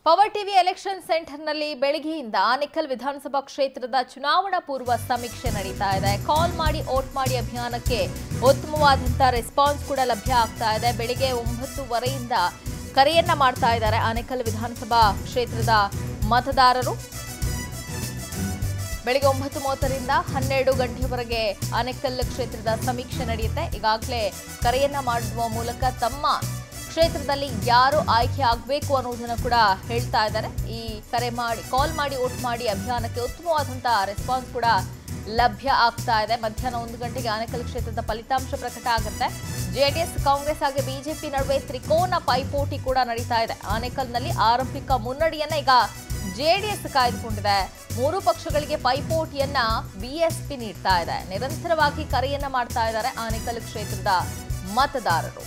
power TV election ಸೆಂಟರ್ನಲ್ಲಿ ಬೆಳಗ್ಗೆಯಿಂದ ಆನೇಕಲ್ ವಿಧಾನಸಭಾ ಕ್ಷೇತ್ರದ ಚುನಾವಣಾ ಪೂರ್ವ ಸಮೀಕ್ಷೆ ನಡೀತಾ ಇದೆ ಕಾಲ್ ಮಾಡಿ ಓಟ್ ಮಾಡಿ ಅಭಿಯಾನಕ್ಕೆ ಉತ್ತಮವಾದಂತಹ ರೆಸ್ಪಾನ್ಸ್ ಕೂಡ ಲಭ್ಯ ಆಗ್ತಾ ಇದೆ ಬೆಳಿಗ್ಗೆ ಒಂಬತ್ತುವರೆಯಿಂದ ಕರೆಯನ್ನ ಮಾಡ್ತಾ ಇದ್ದಾರೆ ಆನೇಕಲ್ ವಿಧಾನಸಭಾ ಕ್ಷೇತ್ರದ ಮತದಾರರು ಬೆಳಿಗ್ಗೆ ಒಂಬತ್ತು ಮೂವತ್ತರಿಂದ ಹನ್ನೆರಡು ಗಂಟೆವರೆಗೆ ಆನೇಕಲ್ ಕ್ಷೇತ್ರದ ಸಮೀಕ್ಷೆ ನಡೆಯುತ್ತೆ ಈಗಾಗಲೇ ಕರೆಯನ್ನ ಮಾಡುವ ಮೂಲಕ ತಮ್ಮ ಕ್ಷೇತ್ರದಲ್ಲಿ ಯಾರು ಆಯ್ಕೆ ಆಗಬೇಕು ಅನ್ನೋದನ್ನು ಕೂಡ ಹೇಳ್ತಾ ಇದ್ದಾರೆ ಈ ಕರೆ ಮಾಡಿ ಕಾಲ್ ಮಾಡಿ ಓಟ್ ಮಾಡಿ ಅಭಿಯಾನಕ್ಕೆ ಉತ್ತಮವಾದಂತಹ ರೆಸ್ಪಾನ್ಸ್ ಕೂಡ ಲಭ್ಯ ಆಗ್ತಾ ಇದೆ ಮಧ್ಯಾಹ್ನ ಒಂದು ಗಂಟೆಗೆ ಆನೇಕಲ್ ಕ್ಷೇತ್ರದ ಫಲಿತಾಂಶ ಪ್ರಕಟ ಆಗುತ್ತೆ ಜೆಡಿಎಸ್ ಕಾಂಗ್ರೆಸ್ ಹಾಗೆ ಬಿಜೆಪಿ ನಡುವೆ ತ್ರಿಕೋನ ಪೈಪೋಟಿ ಕೂಡ ನಡೀತಾ ಇದೆ ಆನೇಕಲ್ನಲ್ಲಿ ಆರಂಭಿಕ ಮುನ್ನಡೆಯನ್ನ ಈಗ ಜೆಡಿಎಸ್ ಕಾಯ್ದುಕೊಂಡಿದೆ ಮೂರು ಪಕ್ಷಗಳಿಗೆ ಪೈಪೋಟಿಯನ್ನ ಬಿಎಸ್ಪಿ ನೀಡ್ತಾ ಇದೆ ನಿರಂತರವಾಗಿ ಕರೆಯನ್ನ ಮಾಡ್ತಾ ಇದ್ದಾರೆ ಆನೇಕಲ್ ಕ್ಷೇತ್ರದ ಮತದಾರರು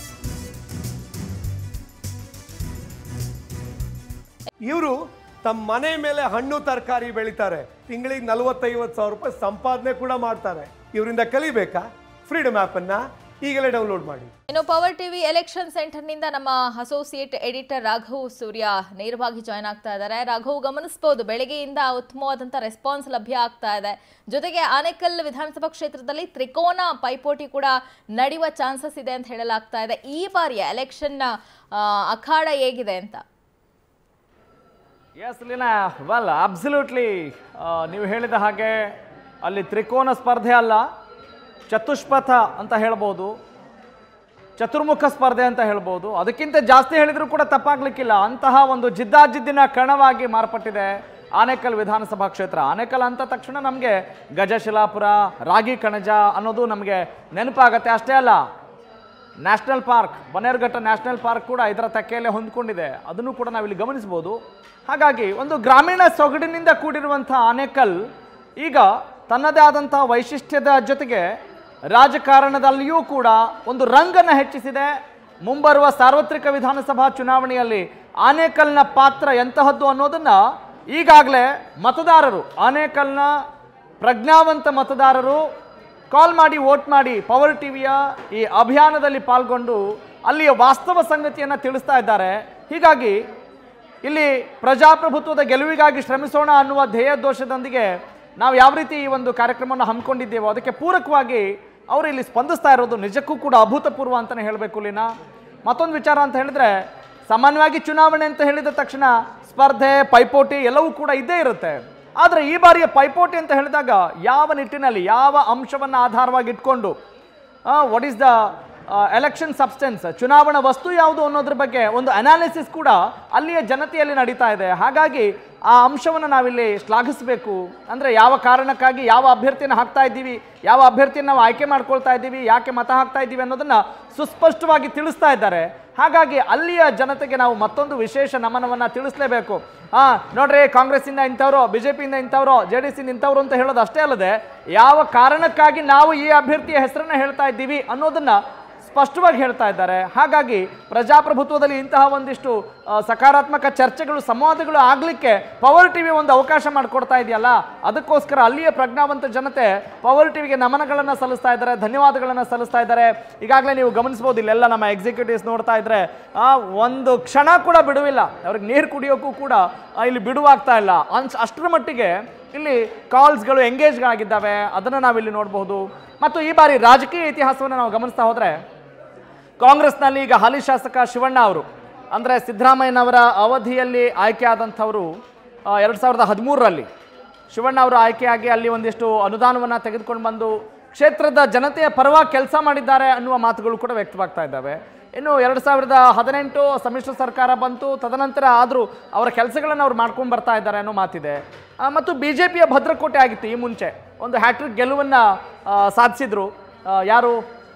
ಇವರು ತಮ್ಮ ಮನೆ ಮೇಲೆ ಹಣ್ಣು ತರಕಾರಿ ಬೆಳಿತಾರೆ ತಿಂಗಳಿಗೆ ನಲವತ್ತೈವತ್ತು ಸಾವಿರ ರೂಪಾಯಿ ಸಂಪಾದನೆ ಕೂಡ ಮಾಡ್ತಾರೆ ಇವರಿಂದ ಕಲಿಬೇಕಾ ಫ್ರೀಡಮ್ ಆ್ಯಪನ್ನು ಈಗಲೇ ಡೌನ್ಲೋಡ್ ಮಾಡಿ ಇನ್ನು ಪವರ್ ಟಿವಿ ಎಲೆಕ್ಷನ್ ಸೆಂಟರ್ನಿಂದ ನಮ್ಮ ಅಸೋಸಿಯೇಟ್ ಎಡಿಟರ್ ರಾಘವ್ ಸೂರ್ಯ ನೇರವಾಗಿ ಜಾಯ್ನ್ ಆಗ್ತಾ ಇದ್ದಾರೆ ರಾಘವ್ ಗಮನಿಸಬಹುದು ಬೆಳಗ್ಗೆಯಿಂದ ಉತ್ತಮವಾದಂಥ ರೆಸ್ಪಾನ್ಸ್ ಲಭ್ಯ ಆಗ್ತಾ ಇದೆ ಜೊತೆಗೆ ಆನೇಕಲ್ ವಿಧಾನಸಭಾ ಕ್ಷೇತ್ರದಲ್ಲಿ ತ್ರಿಕೋನ ಪೈಪೋಟಿ ಕೂಡ ನಡೆಯುವ ಚಾನ್ಸಸ್ ಇದೆ ಅಂತ ಹೇಳಲಾಗ್ತಾ ಇದೆ ಈ ಬಾರಿಯ ಎಲೆಕ್ಷನ್ ಅಖಾಡ ಹೇಗಿದೆ ಅಂತ ಎಸ್ ಲೀನಾ ವೆಲ್ ಅಬ್ಸಲ್ಯೂಟ್ಲಿ ನೀವು ಹೇಳಿದ ಹಾಗೆ ಅಲ್ಲಿ ತ್ರಿಕೋನ ಸ್ಪರ್ಧೆ ಅಲ್ಲ ಚತುಷ್ಪಥ ಅಂತ ಹೇಳ್ಬೋದು ಚತುರ್ಮುಖ ಸ್ಪರ್ಧೆ ಅಂತ ಹೇಳ್ಬೋದು ಅದಕ್ಕಿಂತ ಜಾಸ್ತಿ ಹೇಳಿದರೂ ಕೂಡ ತಪ್ಪಾಗ್ಲಿಕ್ಕಿಲ್ಲ ಅಂತಹ ಒಂದು ಜಿದ್ದಾಜಿದ್ದಿನ ಕಣವಾಗಿ ಮಾರ್ಪಟ್ಟಿದೆ ಆನೇಕಲ್ ವಿಧಾನಸಭಾ ಕ್ಷೇತ್ರ ಆನೇಕಲ್ ಅಂತ ತಕ್ಷಣ ನಮಗೆ ಗಜಶಿಲಾಪುರ ರಾಗಿ ಕಣಜ ಅನ್ನೋದು ನಮಗೆ ನೆನಪಾಗತ್ತೆ ಅಷ್ಟೇ ಅಲ್ಲ national park Bannerghatta national park ಕೂಡ ಇದರ ತೆಕ್ಕೆಯಲ್ಲೇ ಹೊಂದ್ಕೊಂಡಿದೆ ಅದನ್ನು ಕೂಡ ನಾವಿಲ್ಲಿ ಗಮನಿಸ್ಬೋದು ಹಾಗಾಗಿ ಒಂದು ಗ್ರಾಮೀಣ ಸೊಗಡಿನಿಂದ ಕೂಡಿರುವಂಥ ಆನೇಕಲ್ ಈಗ ತನ್ನದೇ ಆದಂಥ ವೈಶಿಷ್ಟ್ಯದ ಜೊತೆಗೆ ರಾಜಕಾರಣದಲ್ಲಿಯೂ ಕೂಡ ಒಂದು ರಂಗನ್ನು ಹೆಚ್ಚಿಸಿದೆ ಮುಂಬರುವ ಸಾರ್ವತ್ರಿಕ ವಿಧಾನಸಭಾ ಚುನಾವಣೆಯಲ್ಲಿ ಆನೇಕಲ್ನ ಪಾತ್ರ ಎಂತಹದ್ದು ಅನ್ನೋದನ್ನ ಈಗಾಗಲೇ ಮತದಾರರು ಆನೇಕಲ್ನ ಪ್ರಜ್ಞಾವಂತ ಮತದಾರರು ಕಾಲ್ ಮಾಡಿ ವೋಟ್ ಮಾಡಿ ಪವರ್ ಟಿವಿಯ ಈ ಅಭಿಯಾನದಲ್ಲಿ ಪಾಲ್ಗೊಂಡು ಅಲ್ಲಿಯ ವಾಸ್ತವ ಸಂಗತಿಯನ್ನು ತಿಳಿಸ್ತಾ ಇದ್ದಾರೆ ಹೀಗಾಗಿ ಇಲ್ಲಿ ಪ್ರಜಾಪ್ರಭುತ್ವದ ಗೆಲುವಿಗಾಗಿ ಶ್ರಮಿಸೋಣ ಅನ್ನುವ ಧ್ಯೇಯೋದ್ದೇಶದೊಂದಿಗೆ ನಾವು ಯಾವ ರೀತಿ ಈ ಒಂದು ಕಾರ್ಯಕ್ರಮವನ್ನು ಹಮ್ಮಿಕೊಂಡಿದ್ದೇವೋ ಅದಕ್ಕೆ ಪೂರಕವಾಗಿ ಅವರು ಇಲ್ಲಿ ಸ್ಪಂದಿಸ್ತಾ ಇರೋದು ನಿಜಕ್ಕೂ ಕೂಡ ಅಭೂತಪೂರ್ವ ಅಂತಲೇ ಹೇಳಬೇಕು ಲೀನಾ ಮತ್ತೊಂದು ವಿಚಾರ ಅಂತ ಹೇಳಿದ್ರೆ ಸಾಮಾನ್ಯವಾಗಿ ಚುನಾವಣೆ ಅಂತ ಹೇಳಿದ ತಕ್ಷಣ ಸ್ಪರ್ಧೆ ಪೈಪೋಟಿ ಎಲ್ಲವೂ ಕೂಡ ಇದ್ದೇ ಇರುತ್ತೆ ಆದರೆ ಈ ಬಾರಿಯ ಪೈಪೋಟಿ ಅಂತ ಹೇಳಿದಾಗ ಯಾವ ನಿಟ್ಟಿನಲ್ಲಿ ಯಾವ ಅಂಶವನ್ನು ಆಧಾರವಾಗಿ ಇಟ್ಕೊಂಡು what is the election substance ಚುನಾವಣಾ ವಸ್ತು ಯಾವುದು ಅನ್ನೋದ್ರ ಬಗ್ಗೆ ಒಂದು ಅನಾಲಿಸಿಸ್ ಕೂಡ ಅಲ್ಲಿಯ ಜನತೆಯಲ್ಲಿ ನಡೀತಾ ಇದೆ ಹಾಗಾಗಿ ಆ ಅಂಶವನ್ನು ನಾವಿಲ್ಲಿ ಶ್ಲಾಘಿಸಬೇಕು ಅಂದರೆ ಯಾವ ಕಾರಣಕ್ಕಾಗಿ ಯಾವ ಅಭ್ಯರ್ಥಿಯನ್ನು ಹಾಕ್ತಾ ಇದ್ದೀವಿ ಯಾವ ಅಭ್ಯರ್ಥಿಯನ್ನು ನಾವು ಆಯ್ಕೆ ಮಾಡ್ಕೊಳ್ತಾ ಇದ್ದೀವಿ ಯಾಕೆ ಮತ ಹಾಕ್ತಾ ಇದ್ದೀವಿ ಅನ್ನೋದನ್ನು ಸುಸ್ಪಷ್ಟವಾಗಿ ತಿಳಿಸ್ತಾ ಇದ್ದಾರೆ ಹಾಗಾಗಿ ಅಲ್ಲಿಯ ಜನತೆಗೆ ನಾವು ಮತ್ತೊಂದು ವಿಶೇಷ ನಮನವನ್ನು ತಿಳಿಸ್ಲೇಬೇಕು ಹಾ ನೋಡ್ರಿ ಕಾಂಗ್ರೆಸ್ಸಿಂದ ಇಂಥವ್ರು ಬಿ ಜೆ ಪಿಯಿಂದ ಇಂಥವ್ರು ಜೆ ಡಿ ಎಸ್ಸಿಂದ ಇಂಥವ್ರು ಅಂತ ಹೇಳೋದು ಅಷ್ಟೇ ಅಲ್ಲದೆ ಯಾವ ಕಾರಣಕ್ಕಾಗಿ ನಾವು ಈ ಅಭ್ಯರ್ಥಿಯ ಹೆಸರನ್ನ ಹೇಳ್ತಾ ಇದ್ದೀವಿ ಅನ್ನೋದನ್ನ ಸ್ಪಷ್ಟವಾಗಿ ಹೇಳ್ತಾ ಇದ್ದಾರೆ ಹಾಗಾಗಿ ಪ್ರಜಾಪ್ರಭುತ್ವದಲ್ಲಿ ಇಂತಹ ಒಂದಿಷ್ಟು ಆ, ಸಕಾರಾತ್ಮಕ ಚರ್ಚೆಗಳು ಸಂವಾದಗಳು ಆಗಲಿಕ್ಕೆ ಪವರ್ ಟಿವಿ ಒಂದು ಅವಕಾಶ ಮಾಡಿಕೊಡ್ತಾ ಇದೆಯಲ್ಲ ಅದಕ್ಕೋಸ್ಕರ ಅಲ್ಲಿಯ ಪ್ರಜ್ಞಾವಂತ ಜನತೆ ಪವರ್ ಟಿವಿಗೆ ನಮನಗಳನ್ನು ಸಲ್ಲಿಸ್ತಾ ಇದ್ದಾರೆ ಧನ್ಯವಾದಗಳನ್ನು ಸಲ್ಲಿಸ್ತಾ ಇದ್ದಾರೆ ಈಗಾಗಲೇ ನೀವು ಗಮನಿಸ್ಬೋದು ಇಲ್ಲೆಲ್ಲ ನಮ್ಮ ಎಕ್ಸಿಕ್ಯೂಟಿವ್ಸ್ ನೋಡ್ತಾ ಇದ್ರೆ ಆ, ಒಂದು ಕ್ಷಣ ಕೂಡ ಬಿಡುವಿಲ್ಲ ಅವ್ರಿಗೆ ನೀರು ಕುಡಿಯೋಕ್ಕೂ ಕೂಡ ಆ, ಇಲ್ಲಿ ಬಿಡುವಾಗ್ತಾ ಇಲ್ಲ ಅನ್ಸ್ ಅಷ್ಟರ ಮಟ್ಟಿಗೆ ಇಲ್ಲಿ ಕಾಲ್ಸ್ಗಳು ಎಂಗೇಜ್ಗಳಾಗಿದ್ದಾವೆ ಅದನ್ನು ನಾವಿಲ್ಲಿ ನೋಡಬಹುದು ಮತ್ತು ಈ ಬಾರಿ ರಾಜಕೀಯ ಇತಿಹಾಸವನ್ನು ನಾವು ಗಮನಿಸ್ತಾ ಹೋದರೆ ಕಾಂಗ್ರೆಸ್ನಲ್ಲಿ ಈಗ ಹಾಲಿ ಶಾಸಕ ಶಿವಣ್ಣ ಅವರು ಅಂದರೆ ಸಿದ್ದರಾಮಯ್ಯನವರ ಅವಧಿಯಲ್ಲಿ ಆಯ್ಕೆ ಆದಂಥವರು ಎರಡು ಸಾವಿರದ ಹದಿಮೂರರಲ್ಲಿ ಶಿವಣ್ಣ ಅವರು ಆಯ್ಕೆಯಾಗಿ ಅಲ್ಲಿ ಒಂದಿಷ್ಟು ಅನುದಾನವನ್ನು ತೆಗೆದುಕೊಂಡು ಬಂದು ಕ್ಷೇತ್ರದ ಜನತೆಯ ಪರವಾಗಿ ಕೆಲಸ ಮಾಡಿದ್ದಾರೆ ಅನ್ನುವ ಮಾತುಗಳು ಕೂಡ ವ್ಯಕ್ತವಾಗ್ತಾ ಇದ್ದಾವೆ ಇನ್ನು ಎರಡು ಸಾವಿರದ ಹದಿನೆಂಟು ಸಮ್ಮಿಶ್ರ ಸರ್ಕಾರ ಬಂತು ತದನಂತರ ಆದರೂ ಅವರ ಕೆಲಸಗಳನ್ನು ಅವ್ರು ಮಾಡ್ಕೊಂಡು ಬರ್ತಾ ಇದ್ದಾರೆ ಅನ್ನೋ ಮಾತಿದೆ ಆ, ಮತ್ತು ಬಿ ಜೆ ಪಿಯ ಭದ್ರಕೋಟೆ ಆಗಿತ್ತು ಈ ಮುಂಚೆ ಒಂದು ಹ್ಯಾಟ್ರಿಕ್ ಗೆಲುವನ್ನು ಸಾಧಿಸಿದ್ರು ಆ, ಯಾರು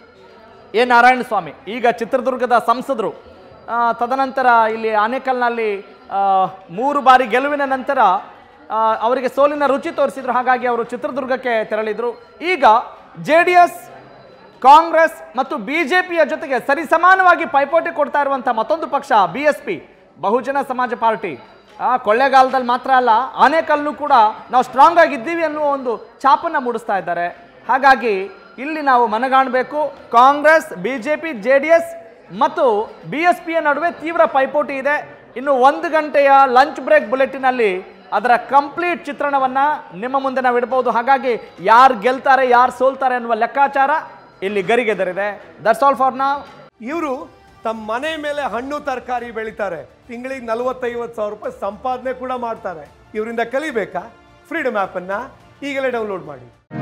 ಎ ನಾರಾಯಣ ಸ್ವಾಮಿ ಈಗ ಚಿತ್ರದುರ್ಗದ ಸಂಸದರು ಆ, ತದನಂತರ ಇಲ್ಲಿ ಆನೇಕಲ್ನಲ್ಲಿ ಆ, ಮೂರು ಬಾರಿ ಗೆಲುವಿನ ನಂತರ ಆ, ಅವರಿಗೆ ಸೋಲಿನ ರುಚಿ ತೋರಿಸಿದ್ರು ಹಾಗಾಗಿ ಅವರು ಚಿತ್ರದುರ್ಗಕ್ಕೆ ತೆರಳಿದ್ರು ಈಗ ಜೆ ಡಿ ಎಸ್ ಕಾಂಗ್ರೆಸ್ ಮತ್ತು ಬಿ ಜೆ ಪಿಯ ಜೊತೆಗೆ ಸರಿಸಮಾನವಾಗಿ ಪೈಪೋಟಿ ಕೊಡ್ತಾ ಇರುವಂಥ ಮತ್ತೊಂದು ಪಕ್ಷ ಬಿ ಎಸ್ ಪಿ ಬಹುಜನ ಸಮಾಜ ಪಾರ್ಟಿ ಆ, ಕೊಳ್ಳೇಗಾಲದಲ್ಲಿ ಮಾತ್ರ ಅಲ್ಲ ಆನೇಕಲ್ಲು ಕೂಡ ನಾವು ಸ್ಟ್ರಾಂಗ್ ಆಗಿದ್ದೀವಿ ಅನ್ನುವ ಒಂದು ಛಾಪನ್ನು ಮೂಡಿಸ್ತಾ ಇದ್ದಾರೆ ಹಾಗಾಗಿ ಇಲ್ಲಿ ನಾವು ಮನಗಾಣಬೇಕು Congress B J P J D S ಮತ್ತು ಬಿ ಎಸ್ ಪಿಯ ನಡುವೆ ತೀವ್ರ ಪೈಪೋಟಿ ಇದೆ ಇನ್ನು ಒಂದು ಗಂಟೆಯ ಲಂಚ್ ಬ್ರೇಕ್ ಬುಲೆಟಿನಲ್ಲಿ ಅದರ ಕಂಪ್ಲೀಟ್ ಚಿತ್ರಣವನ್ನ ನಿಮ್ಮ ಮುಂದೆ ನಾವು ಇಡಬಹುದು ಹಾಗಾಗಿ ಯಾರು ಗೆಲ್ತಾರೆ ಯಾರು ಸೋಲ್ತಾರೆ ಅನ್ನುವ ಲೆಕ್ಕಾಚಾರ ಇಲ್ಲಿ ಗರಿಗೆದರಿದೆ ದಟ್ಸ್ ಆಲ್ ಫಾರ್ ನಾವ್ ಇವರು ತಮ್ಮ ಮನೆ ಮೇಲೆ ಹಣ್ಣು ತರಕಾರಿ ಬೆಳಿತಾರೆ ತಿಂಗಳಿಗೆ ನಲವತ್ತೈವತ್ತು ಸಾವಿರ ರೂಪಾಯಿ ಸಂಪಾದನೆ ಕೂಡ ಮಾಡ್ತಾರೆ ಇವರಿಂದ ಕಲಿಬೇಕಾ ಫ್ರೀಡಮ್ ಆ್ಯಪನ್ನು ಈಗಲೇ ಡೌನ್ಲೋಡ್ ಮಾಡಿ